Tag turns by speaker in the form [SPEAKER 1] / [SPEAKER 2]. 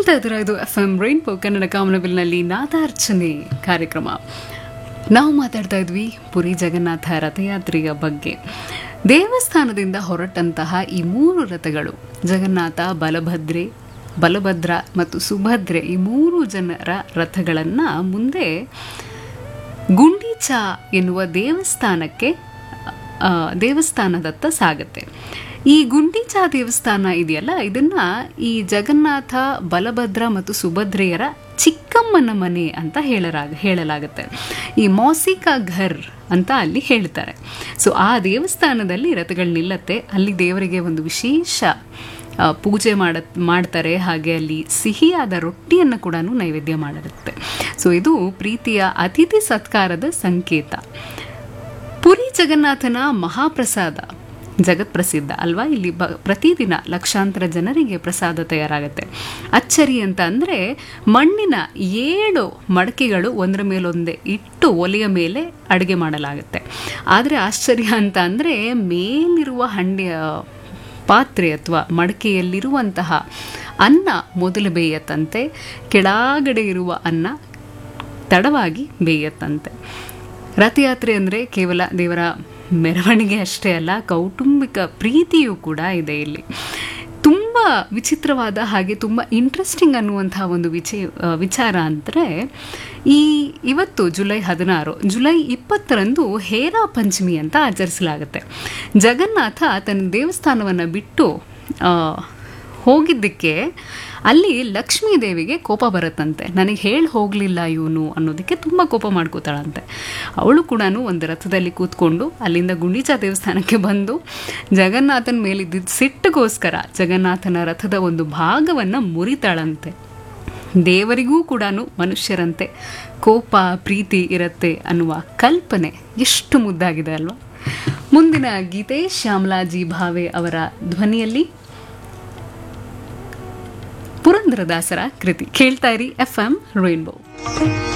[SPEAKER 1] ಕೇಳ್ತಾ ಇದ್ದೀರಾ ಇದು ಎಫ್ ಎಂ ರೈನ್ಬೋ ಕನ್ನಡ ಕಾಮನಬಿಲ್ನಲ್ಲಿ ನಾದಾರ್ಚನೆ ಕಾರ್ಯಕ್ರಮ ನಾವು ಮಾತಾಡ್ತಾ ಇದ್ವಿ ಪುರಿ ಜಗನ್ನಾಥ ರಥಯಾತ್ರೆಯ ಬಗ್ಗೆ ದೇವಸ್ಥಾನದಿಂದ ಹೊರಟಂತಹ ಈ ಮೂರು ರಥಗಳು ಜಗನ್ನಾಥ ಬಲಭದ್ರೆ ಬಲಭದ್ರ ಮತ್ತು ಸುಭದ್ರೆ ಈ ಮೂರು ಜನರ ರಥಗಳನ್ನು ಮುಂದೆ ಗುಂಡೀಚ ಎನ್ನುವ ದೇವಸ್ಥಾನಕ್ಕೆ ಆ, ದೇವಸ್ಥಾನದತ್ತ ಸಾಗುತ್ತೆ ಈ ಗುಂಡೀಚಾ ದೇವಸ್ಥಾನ ಇದೆಯಲ್ಲ ಇದನ್ನ ಈ ಜಗನ್ನಾಥ ಬಲಭದ್ರ ಮತ್ತು ಸುಭದ್ರೆಯರ ಚಿಕ್ಕಮ್ಮನ ಮನೆ ಅಂತ ಹೇಳಲಾಗ ಹೇಳಲಾಗುತ್ತೆ ಈ ಮೌಸಿಕಾ ಘರ್ ಅಂತ ಅಲ್ಲಿ ಹೇಳ್ತಾರೆ ಸೊ ಆ ದೇವಸ್ಥಾನದಲ್ಲಿ ರಥಗಳು ನಿಲ್ಲತ್ತೆ ಅಲ್ಲಿ ದೇವರಿಗೆ ಒಂದು ವಿಶೇಷ ಆ, ಪೂಜೆ ಮಾಡ ಮಾಡ್ತಾರೆ ಹಾಗೆ ಅಲ್ಲಿ ಸಿಹಿಯಾದ ರೊಟ್ಟಿಯನ್ನು ಕೂಡ ನೈವೇದ್ಯ ಮಾಡಿರುತ್ತೆ ಸೊ ಇದು ಪ್ರೀತಿಯ ಅತಿಥಿ ಸತ್ಕಾರದ ಸಂಕೇತ ಪುರಿ ಜಗನ್ನಾಥನ ಮಹಾಪ್ರಸಾದ ಜಗತ್ ಪ್ರಸಿದ್ಧ ಅಲ್ವಾ ಇಲ್ಲಿ ಬ ಪ್ರತಿದಿನ ಲಕ್ಷಾಂತರ ಜನರಿಗೆ ಪ್ರಸಾದ ತಯಾರಾಗುತ್ತೆ ಅಚ್ಚರಿ ಅಂತ ಅಂದರೆ ಮಣ್ಣಿನ ಏಳು ಮಡಕೆಗಳು ಒಂದರ ಮೇಲೊಂದೇ ಇಟ್ಟು ಒಲೆಯ ಮೇಲೆ ಅಡುಗೆ ಮಾಡಲಾಗುತ್ತೆ ಆದರೆ ಆಶ್ಚರ್ಯ ಅಂತ ಅಂದರೆ ಮೇಲಿರುವ ಹಂಡೆಯ ಪಾತ್ರೆ ಅಥವಾ ಮಡಕೆಯಲ್ಲಿರುವಂತಹ ಅನ್ನ ಮೊದಲು ಬೇಯತ್ತಂತೆ ಕೆಳಗಡೆ ಇರುವ ಅನ್ನ ತಡವಾಗಿ ಬೇಯತ್ತಂತೆ ರಥಯಾತ್ರೆ ಅಂದರೆ ಕೇವಲ ದೇವರ ಮೆರವಣಿಗೆ ಅಷ್ಟೇ ಅಲ್ಲ ಕೌಟುಂಬಿಕ ಪ್ರೀತಿಯೂ ಕೂಡ ಇದೆ ಇಲ್ಲಿ ತುಂಬ ವಿಚಿತ್ರವಾದ ಹಾಗೆ ತುಂಬ ಇಂಟ್ರೆಸ್ಟಿಂಗ್ ಅನ್ನುವಂತಹ ಒಂದು ವಿಚಯ ಆ, ವಿಚಾರ ಅಂದರೆ ಈ ಇವತ್ತು ಜುಲೈ ಹದಿನಾರು ಜುಲೈ ಇಪ್ಪತ್ತರಂದು ಹೇರಾ ಪಂಚಮಿ ಅಂತ ಆಚರಿಸಲಾಗುತ್ತೆ ಜಗನ್ನಾಥ ತನ್ನ ದೇವಸ್ಥಾನವನ್ನು ಬಿಟ್ಟು ಆ, ಹೋಗಿದ್ದಕ್ಕೆ ಅಲ್ಲಿ ಲಕ್ಷ್ಮೀ ದೇವಿಗೆ ಕೋಪ ಬರುತ್ತಂತೆ ನನಗೆ ಹೇಳಿ ಹೋಗಲಿಲ್ಲ ಇವನು ಅನ್ನೋದಕ್ಕೆ ತುಂಬ ಕೋಪ ಮಾಡ್ಕೋತಾಳಂತೆ ಅವಳು ಕೂಡ ಒಂದು ರಥದಲ್ಲಿ ಕೂತ್ಕೊಂಡು ಅಲ್ಲಿಂದ ಗುಂಡೀಚಾ ದೇವಸ್ಥಾನಕ್ಕೆ ಬಂದು ಜಗನ್ನಾಥನ ಮೇಲಿದ್ದ ಸಿಟ್ಟಿಗೋಸ್ಕರ ಜಗನ್ನಾಥನ ರಥದ ಒಂದು ಭಾಗವನ್ನು ಮುರಿತಾಳಂತೆ ದೇವರಿಗೂ ಕೂಡ ಮನುಷ್ಯರಂತೆ ಕೋಪ ಪ್ರೀತಿ ಇರುತ್ತೆ ಅನ್ನುವ ಕಲ್ಪನೆ ಎಷ್ಟು ಮುದ್ದಾಗಿದೆ ಅಲ್ವಾ ಮುಂದಿನ ಗೀತೆ ಶ್ಯಾಮಲಾಜಿ ಭಾವೆ ಅವರ ಧ್ವನಿಯಲ್ಲಿ ಪುರಂದರದಾಸರ ಕೃತಿ ಕೇಳ್ತಾ ಇರಿ ಎಫ್ ಎಂ ರೈನ್ಬೋ